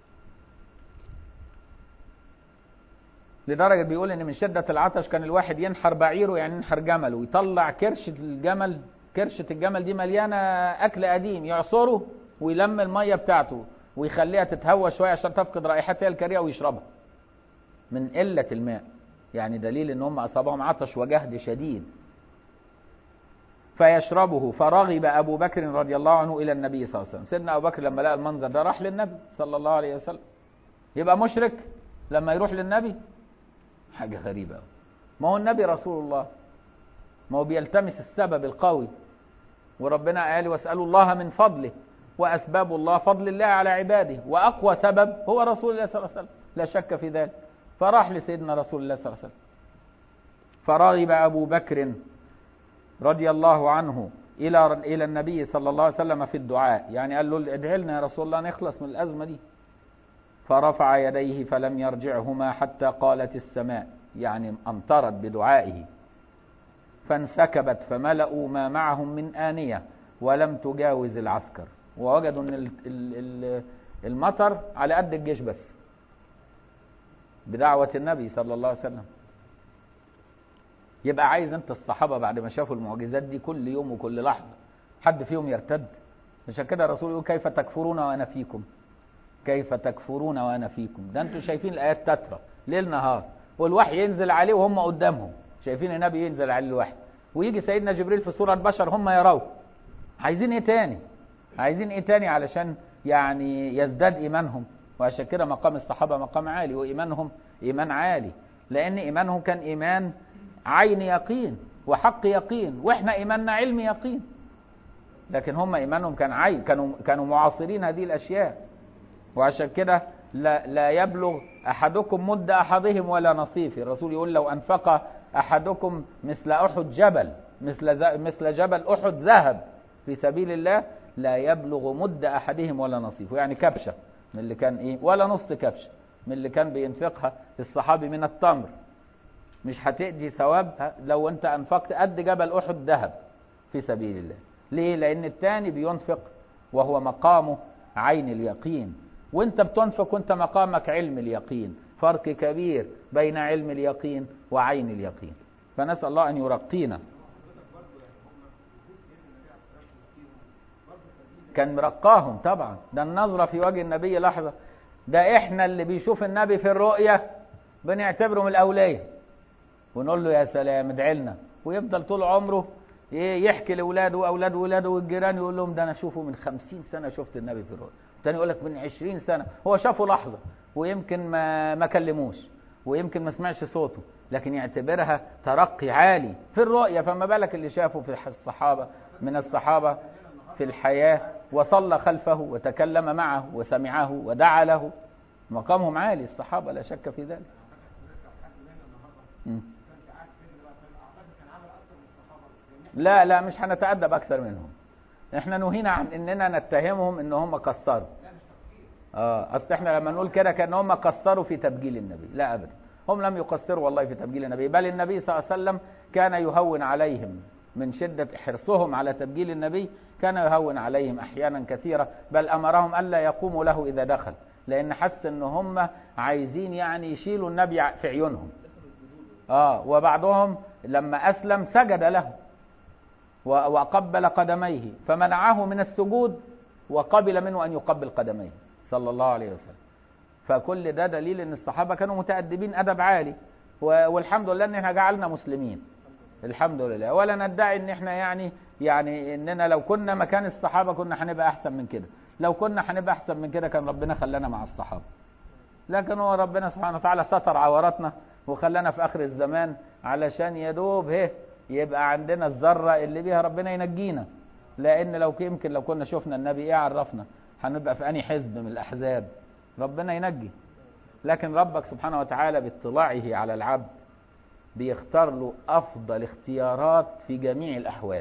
لدرجة بيقول ان من شدة العطش كان الواحد ينحر بعيره يعني ينحر جمله ويطلع كرشة الجمل كرشة الجمل دي مليانة اكل قديم يعصره ويلم المية بتاعته ويخليها تتهوى شوية عشان تفقد رائحتها الكريهة ويشربها من قلة الماء يعني دليل ان هم اصابهم عطش وجهد شديد فيشربه فرغب أبو بكر رضي الله عنه إلى النبي صلى الله عليه وسلم سيدنا أبو بكر لما لقى المنظر ده راح للنبي صلى الله عليه وسلم يبقى مشرك لما يروح للنبي حاجة غريبة ما هو النبي رسول الله ما هو بيلتمس السبب القوي وربنا قال واسألوا الله من فضله وأسباب الله فضل الله على عباده وأقوى سبب هو رسول الله صلى الله عليه وسلم لا شك في ذلك فراح لسيدنا رسول الله صلى الله عليه وسلم فرغب أبو بكر رضي الله عنه إلى إلى النبي صلى الله عليه وسلم في الدعاء يعني قال له ادعي لنا يا رسول الله نخلص من الأزمة دي فرفع يديه فلم يرجعهما حتى قالت السماء يعني أمطرت بدعائه فانسكبت فملأوا ما معهم من آنية ولم تجاوز العسكر ووجدوا أن المطر على قد الجيش بس بدعوة النبي صلى الله عليه وسلم يبقى عايز انت الصحابة بعد ما شافوا المعجزات دي كل يوم وكل لحظة حد فيهم يرتد عشان كده الرسول يقول كيف تكفرون وانا فيكم كيف تكفرون وانا فيكم ده انتوا شايفين الايات تترى ليل نهار والوحي ينزل عليه وهم قدامهم شايفين النبي ينزل عليه الوحي ويجي سيدنا جبريل في صورة بشر هم يروه عايزين ايه تاني عايزين ايه تاني علشان يعني يزداد ايمانهم وعشان كده مقام الصحابة مقام عالي وايمانهم ايمان عالي لان ايمانهم كان ايمان عين يقين وحق يقين واحنا ايماننا علم يقين لكن هم ايمانهم كان عين كانوا كانوا معاصرين هذه الاشياء وعشان كده لا, لا يبلغ احدكم مد احدهم ولا نصيف الرسول يقول لو انفق احدكم مثل احد جبل مثل مثل جبل احد ذهب في سبيل الله لا يبلغ مد احدهم ولا نصيفه يعني كبشه من اللي كان ايه ولا نص كبشه من اللي كان بينفقها الصحابي من التمر مش هتأتي ثواب لو انت انفقت قد جبل احد ذهب في سبيل الله ليه لان الثاني بينفق وهو مقامه عين اليقين وانت بتنفق وانت مقامك علم اليقين فرق كبير بين علم اليقين وعين اليقين فنسأل الله ان يرقينا كان مرقاهم طبعا ده النظرة في وجه النبي لحظة ده احنا اللي بيشوف النبي في الرؤية بنعتبره من الاولياء ونقول له يا سلام ادعي لنا ويفضل طول عمره يحكي لاولاده واولاد ولاده والجيران يقول لهم ده انا اشوفه من خمسين سنة شفت النبي في الرؤيا التاني يقول لك من عشرين سنة هو شافه لحظة ويمكن ما ما كلموش ويمكن ما سمعش صوته لكن يعتبرها ترقي عالي في الرؤيا فما بالك اللي شافه في الصحابة من الصحابة في الحياة وصلى خلفه وتكلم معه وسمعه ودعا له مقامهم عالي الصحابة لا شك في ذلك م. لا لا مش هنتأدب أكثر منهم احنا نهينا عن اننا نتهمهم ان هم قصروا اه اصل احنا لما نقول كده كان هم قصروا في تبجيل النبي لا ابدا هم لم يقصروا والله في تبجيل النبي بل النبي صلى الله عليه وسلم كان يهون عليهم من شدة حرصهم على تبجيل النبي كان يهون عليهم احيانا كثيرة بل امرهم الا يقوموا له اذا دخل لان حس ان هم عايزين يعني يشيلوا النبي في عيونهم اه وبعضهم لما اسلم سجد له وقبل قدميه فمنعه من السجود وقبل منه أن يقبل قدميه صلى الله عليه وسلم فكل ده دليل ان الصحابة كانوا متأدبين أدب عالي والحمد لله ان احنا جعلنا مسلمين الحمد لله ولا ندعي ان احنا يعني يعني اننا لو كنا مكان الصحابة كنا هنبقى احسن من كده لو كنا هنبقى احسن من كده كان ربنا خلانا مع الصحابة لكن هو ربنا سبحانه وتعالى ستر عوراتنا وخلانا في اخر الزمان علشان يدوب هه يبقى عندنا الذرة اللي بيها ربنا ينجينا لأن لو يمكن لو كنا شفنا النبي إيه عرفنا هنبقى في أنهي حزب من الأحزاب ربنا ينجي لكن ربك سبحانه وتعالى باطلاعه على العبد بيختار له أفضل اختيارات في جميع الأحوال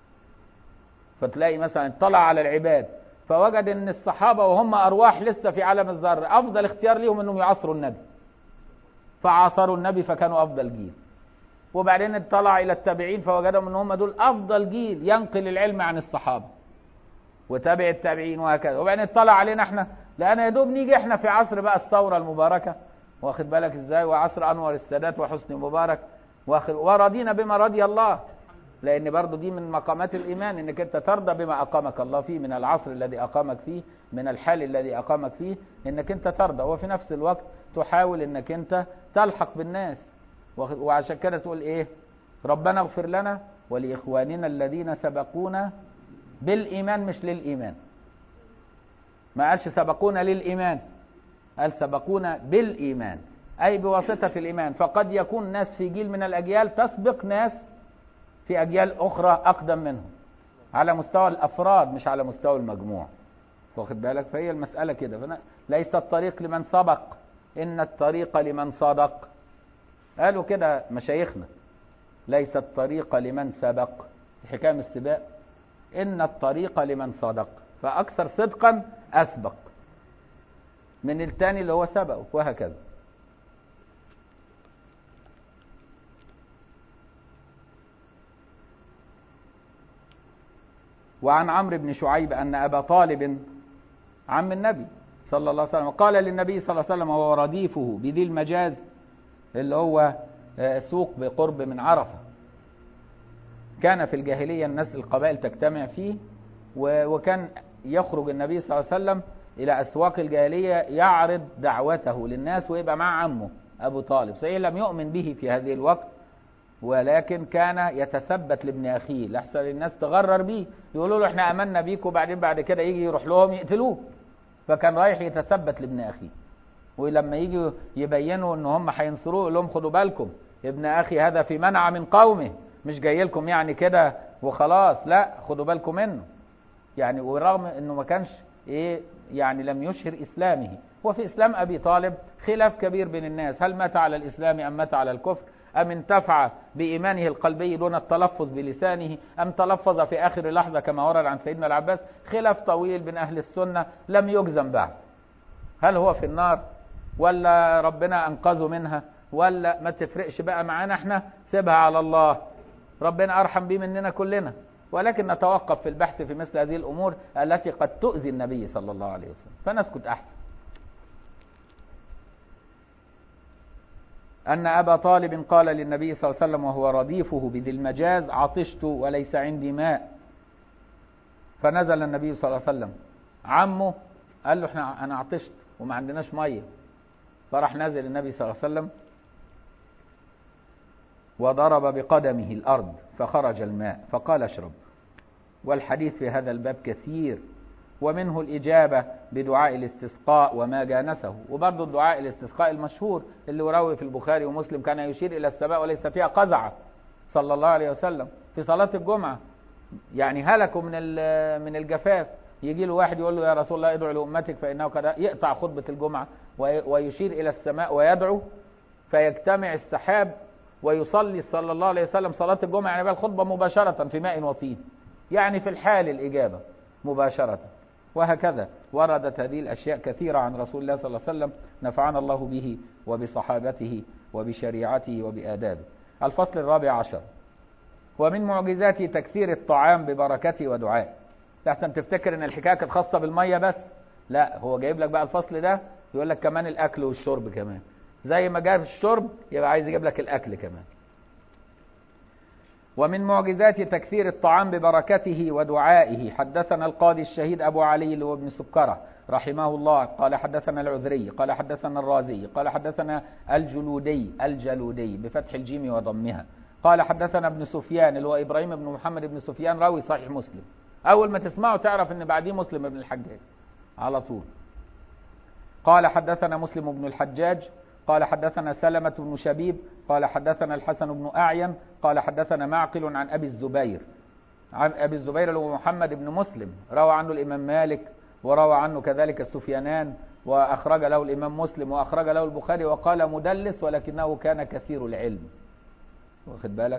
فتلاقي مثلا اطلع على العباد فوجد ان الصحابة وهم أرواح لسه في عالم الذر أفضل اختيار ليهم أنهم يعصروا النبي فعاصروا النبي فكانوا أفضل جيل وبعدين اطلع الى التابعين فوجدهم ان هم دول افضل جيل ينقل العلم عن الصحابه وتابع التابعين وهكذا وبعدين اطلع علينا احنا لان يا دوب نيجي احنا في عصر بقى الثوره المباركه واخد بالك ازاي وعصر انور السادات وحسني مبارك واخد ورضينا بما رضي الله لان برضو دي من مقامات الايمان انك انت ترضى بما اقامك الله فيه من العصر الذي اقامك فيه من الحال الذي اقامك فيه انك انت ترضى وفي نفس الوقت تحاول انك انت تلحق بالناس وعشان كده تقول ايه ربنا اغفر لنا ولاخواننا الذين سبقونا بالايمان مش للايمان ما قالش سبقونا للايمان قال سبقونا بالايمان اي بواسطه الايمان فقد يكون ناس في جيل من الاجيال تسبق ناس في اجيال اخرى اقدم منهم على مستوى الافراد مش على مستوى المجموع واخد بالك فهي المساله كده ليس الطريق لمن سبق ان الطريق لمن صدق قالوا كده مشايخنا ليس الطريق لمن سبق حكاية من السباق إن الطريق لمن صدق فأكثر صدقا أسبق من الثاني اللي هو سبقه وهكذا وعن عمرو بن شعيب أن أبا طالب عم النبي صلى الله عليه وسلم قال للنبي صلى الله عليه وسلم وهو رديفه بذي المجاز اللي هو سوق بقرب من عرفة كان في الجاهلية الناس القبائل تجتمع فيه وكان يخرج النبي صلى الله عليه وسلم إلى أسواق الجاهلية يعرض دعوته للناس ويبقى مع عمه أبو طالب صحيح لم يؤمن به في هذه الوقت ولكن كان يتثبت لابن أخيه لحسن الناس تغرر بيه يقولوا له احنا أمنا بيك وبعدين بعد كده يجي يروح لهم يقتلوه فكان رايح يتثبت لابن أخيه ولما يجي يبينوا ان هم هينصروه يقول لهم خدوا بالكم ابن اخي هذا في منع من قومه مش جاي لكم يعني كده وخلاص لا خدوا بالكم منه يعني ورغم انه ما كانش ايه يعني لم يشهر اسلامه وفي اسلام ابي طالب خلاف كبير بين الناس هل مات على الاسلام ام مات على الكفر ام انتفع بايمانه القلبي دون التلفظ بلسانه ام تلفظ في اخر لحظه كما ورد عن سيدنا العباس خلاف طويل بين اهل السنه لم يجزم بعد هل هو في النار ولا ربنا انقذه منها ولا ما تفرقش بقى معانا احنا سيبها على الله ربنا ارحم بيه مننا كلنا ولكن نتوقف في البحث في مثل هذه الامور التي قد تؤذي النبي صلى الله عليه وسلم فنسكت احسن ان ابا طالب قال للنبي صلى الله عليه وسلم وهو رديفه بذي المجاز عطشت وليس عندي ماء فنزل النبي صلى الله عليه وسلم عمه قال له احنا انا عطشت وما عندناش ميه فراح نازل النبي صلى الله عليه وسلم وضرب بقدمه الأرض فخرج الماء فقال اشرب والحديث في هذا الباب كثير ومنه الإجابة بدعاء الاستسقاء وما جانسه وبرضه الدعاء الاستسقاء المشهور اللي روي في البخاري ومسلم كان يشير إلى السماء وليس فيها قزعة صلى الله عليه وسلم في صلاة الجمعة يعني هلكوا من من الجفاف يجي له واحد يقول له يا رسول الله ادعو لأمتك فإنه قد يقطع خطبة الجمعة ويشير إلى السماء ويدعو فيجتمع السحاب ويصلي صلى الله عليه وسلم صلاة الجمعة يعني بقى الخطبة مباشرة في ماء وطين يعني في الحال الإجابة مباشرة وهكذا وردت هذه الأشياء كثيرة عن رسول الله صلى الله عليه وسلم نفعنا الله به وبصحابته وبشريعته وبآدابه الفصل الرابع عشر ومن معجزاته تكثير الطعام ببركته ودعائه لحسن تفتكر ان الحكايه كانت خاصه بالميه بس لا هو جايب لك بقى الفصل ده يقول لك كمان الاكل والشرب كمان زي ما جاب الشرب يبقى عايز يجيب لك الاكل كمان ومن معجزات تكثير الطعام ببركته ودعائه حدثنا القاضي الشهيد أبو علي اللي هو ابن سكرة رحمه الله قال حدثنا العذري قال حدثنا الرازي قال حدثنا الجلودي الجلودي بفتح الجيم وضمها قال حدثنا ابن سفيان اللي هو إبراهيم بن محمد بن سفيان راوي صحيح مسلم أول ما تسمعه تعرف إن بعديه مسلم بن الحجاج على طول قال حدثنا مسلم بن الحجاج قال حدثنا سلمة بن شبيب قال حدثنا الحسن بن أعين قال حدثنا معقل عن أبي الزبير عن أبي الزبير اللي هو محمد بن مسلم روى عنه الإمام مالك وروى عنه كذلك السفيانان وأخرج له الإمام مسلم وأخرج له البخاري وقال مدلس ولكنه كان كثير العلم واخد بالك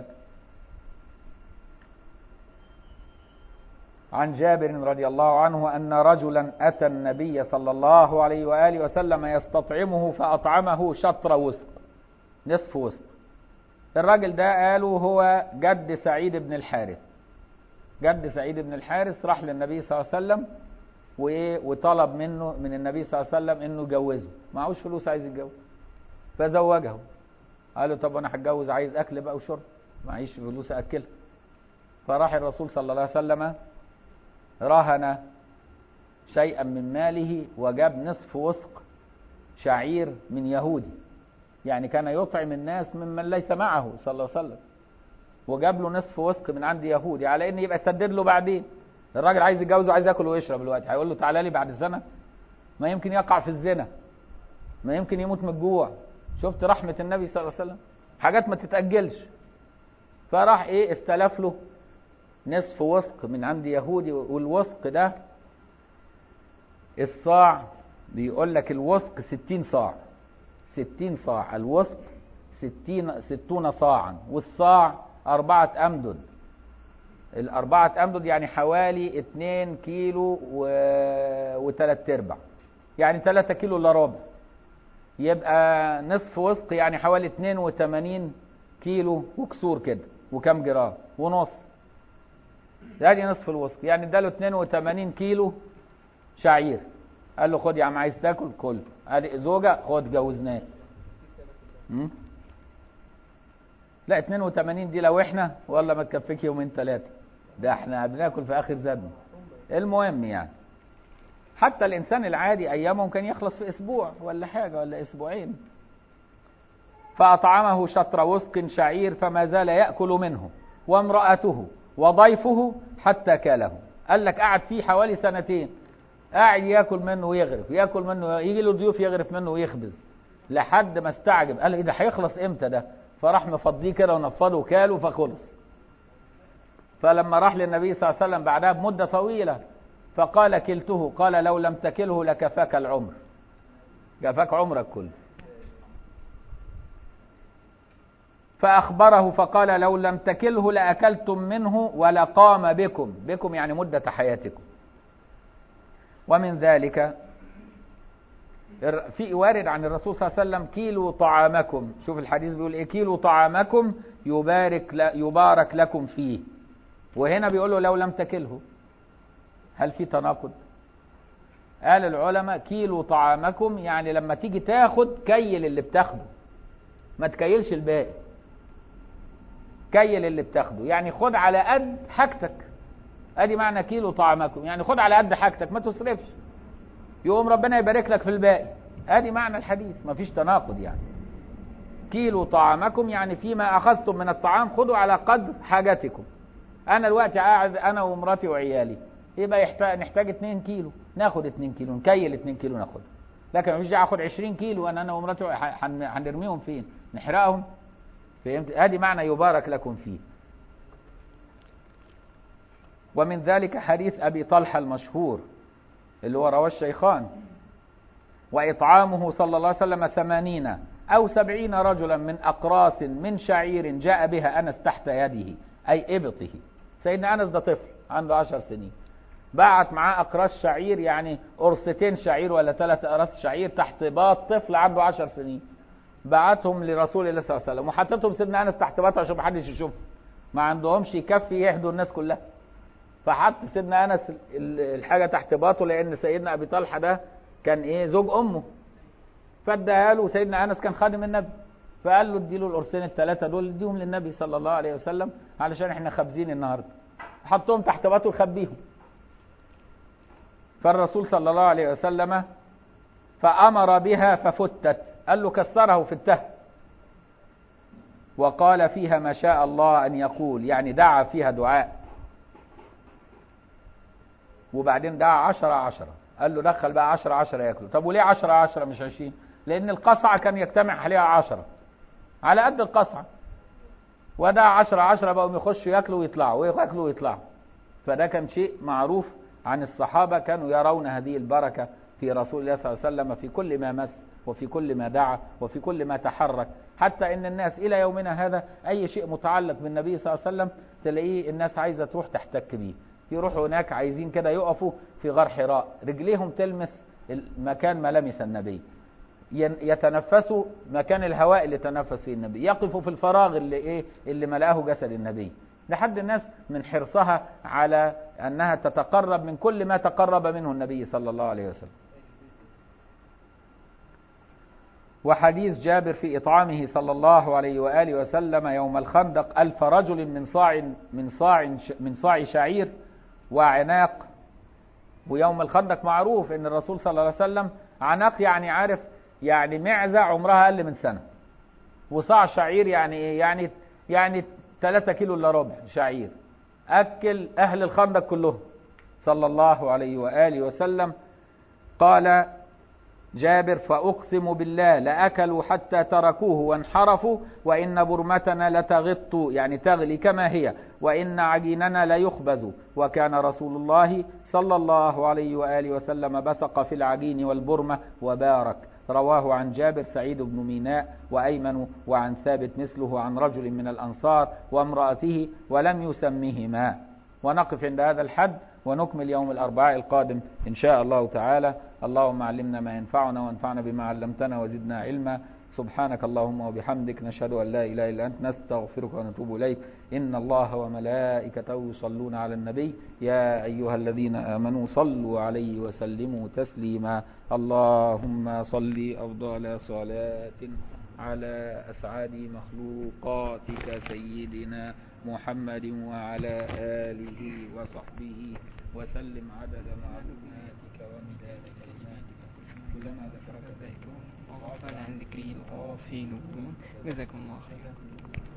عن جابر رضي الله عنه أن رجلا أتى النبي صلى الله عليه وآله وسلم يستطعمه فأطعمه شطر وسق نصف وسق الراجل ده قالوا هو جد سعيد بن الحارث جد سعيد بن الحارث راح للنبي صلى الله عليه وسلم وطلب منه من النبي صلى الله عليه وسلم انه يجوزه معهوش فلوس عايز يتجوز فزوجه قال له طب انا هتجوز عايز اكل بقى وشرب معيش فلوس اكلها فراح الرسول صلى الله عليه وسلم رهن شيئا من ماله وجاب نصف وسق شعير من يهودي يعني كان يطعم الناس ممن ليس معه صلى الله عليه وسلم وجاب له نصف وسق من عند يهودي على ان يبقى يسدد له بعدين الراجل عايز يتجوز وعايز ياكل ويشرب دلوقتي هيقول له تعالى لي بعد سنه ما يمكن يقع في الزنا ما يمكن يموت من الجوع شفت رحمه النبي صلى الله عليه وسلم حاجات ما تتاجلش فراح ايه استلف له نصف وسق من عند يهودي والوسق ده الصاع بيقول لك الوسق ستين صاع ستين صاع الوسق ستين ستون صاعا والصاع أربعة أمدد الأربعة أمدد يعني حوالي اتنين كيلو و... وتلات أرباع يعني تلاتة كيلو إلا ربع يبقى نصف وسق يعني حوالي اتنين وتمانين كيلو وكسور كده وكم جرام ونص ادي نصف الوسق يعني اداله 82 كيلو شعير قال له خد يا عم عايز تاكل كل قال زوجة خد جوزناه م? لا 82 دي لو احنا والله ما تكفيك يومين ثلاثة ده احنا بناكل في اخر زدنا المهم يعني حتى الانسان العادي ايامه كان يخلص في اسبوع ولا حاجة ولا اسبوعين فاطعمه شطر وسق شعير فما زال ياكل منه وامراته وضيفه حتى كاله قال لك قعد فيه حوالي سنتين قاعد ياكل منه ويغرف ياكل منه يجي له ضيوف يغرف منه ويخبز لحد ما استعجب قال ايه ده هيخلص امتى ده فراح مفضيه كده ونفضه وكاله فخلص فلما راح للنبي صلى الله عليه وسلم بعدها بمده طويله فقال كلته قال لو لم تكله لكفاك العمر كفاك عمرك كله فأخبره فقال لو لم تكله لأكلتم منه ولقام بكم بكم يعني مدة حياتكم ومن ذلك في وارد عن الرسول صلى الله عليه وسلم كيلوا طعامكم شوف الحديث بيقول ايه كيلوا طعامكم يبارك ل... يبارك لكم فيه وهنا بيقول له لو لم تكله هل في تناقض قال العلماء كيلوا طعامكم يعني لما تيجي تاخد كيل اللي بتاخده ما تكيلش الباقي كيل اللي بتاخده يعني خد على قد حاجتك ادي معنى كيلو طعامكم يعني خد على قد حاجتك ما تصرفش يقوم ربنا يبارك لك في الباقي ادي معنى الحديث مفيش تناقض يعني كيلو طعامكم يعني فيما اخذتم من الطعام خذوا على قدر حاجتكم انا دلوقتي قاعد انا ومراتي وعيالي يبقى يحتاج نحتاج 2 كيلو ناخد 2 كيلو نكيل 2 كيلو ناخد لكن مفيش داعي اخد 20 كيلو انا انا ومراتي هنرميهم فين نحرقهم فهمت ادي معنى يبارك لكم فيه ومن ذلك حديث ابي طلحه المشهور اللي هو رواه الشيخان واطعامه صلى الله عليه وسلم ثمانين او سبعين رجلا من اقراص من شعير جاء بها انس تحت يده اي ابطه سيدنا انس ده طفل عنده عشر سنين بعت معاه اقراص شعير يعني قرصتين شعير ولا ثلاث اقراص شعير تحت باط طفل عنده عشر سنين بعتهم لرسول الله صلى الله عليه وسلم وحطتهم سيدنا انس تحت باطه عشان ما حدش يشوفهم ما عندهمش يكفي يهدوا الناس كلها فحط سيدنا انس الحاجه تحت باطه لان سيدنا ابي طلحه ده كان ايه زوج امه فاداها له سيدنا انس كان خادم النبي فقال له اديله القرصين الثلاثه دول اديهم للنبي صلى الله عليه وسلم علشان احنا خابزين النهارده حطهم تحت باطه وخبيهم فالرسول صلى الله عليه وسلم فامر بها ففتت قال له كسره في التهم وقال فيها ما شاء الله ان يقول يعني دعا فيها دعاء وبعدين دعا عشرة عشرة قال له دخل بقى عشرة عشرة ياكلوا طب وليه عشرة عشرة مش عشرين لان القصعة كان يجتمع عليها عشرة على قد القصعة ودعا عشرة عشرة بقوا يخشوا ياكلوا ويطلعوا وياكلوا ويطلعوا فده كان شيء معروف عن الصحابة كانوا يرون هذه البركة في رسول الله صلى الله عليه وسلم في كل ما مس وفي كل ما دعا وفي كل ما تحرك حتى ان الناس الى يومنا هذا اي شيء متعلق بالنبي صلى الله عليه وسلم تلاقيه الناس عايزه تروح تحتك بيه يروحوا هناك عايزين كده يقفوا في غار حراء رجليهم تلمس مكان ملامس النبي يتنفسوا مكان الهواء اللي تنفس فيه النبي يقفوا في الفراغ اللي ايه اللي ملاه جسد النبي لحد الناس من حرصها على انها تتقرب من كل ما تقرب منه النبي صلى الله عليه وسلم وحديث جابر في إطعامه صلى الله عليه وآله وسلم يوم الخندق ألف رجل من صاع من صاع من صاع شعير وعناق ويوم الخندق معروف ان الرسول صلى الله عليه وسلم عناق يعني عارف يعني معزة عمرها أقل من سنة وصاع شعير يعني ايه يعني يعني 3 كيلو الا ربع شعير أكل أهل الخندق كلهم صلى الله عليه وآله وسلم قال جابر فأقسم بالله لأكلوا حتى تركوه وانحرفوا وإن برمتنا لتغط يعني تغلي كما هي وإن عجيننا ليخبز وكان رسول الله صلى الله عليه وآله وسلم بسق في العجين والبرمة وبارك رواه عن جابر سعيد بن ميناء وأيمن وعن ثابت مثله عن رجل من الأنصار وامرأته ولم يسمهما ونقف عند هذا الحد ونكمل يوم الأربعاء القادم إن شاء الله تعالى اللهم علمنا ما ينفعنا وانفعنا بما علمتنا وزدنا علما سبحانك اللهم وبحمدك نشهد أن لا إله إلا أنت نستغفرك ونتوب إليك إن الله وملائكته يصلون على النبي يا أيها الذين آمنوا صلوا عليه وسلموا تسليما اللهم صل أفضل صلاة على أسعد مخلوقاتك سيدنا محمد وعلى آله وصحبه وسلم عدد معلوماتك ومداد كلماتك كلما ذكرك ذاكرون وغفل عن ذكره الغافلون جزاكم الله خيرا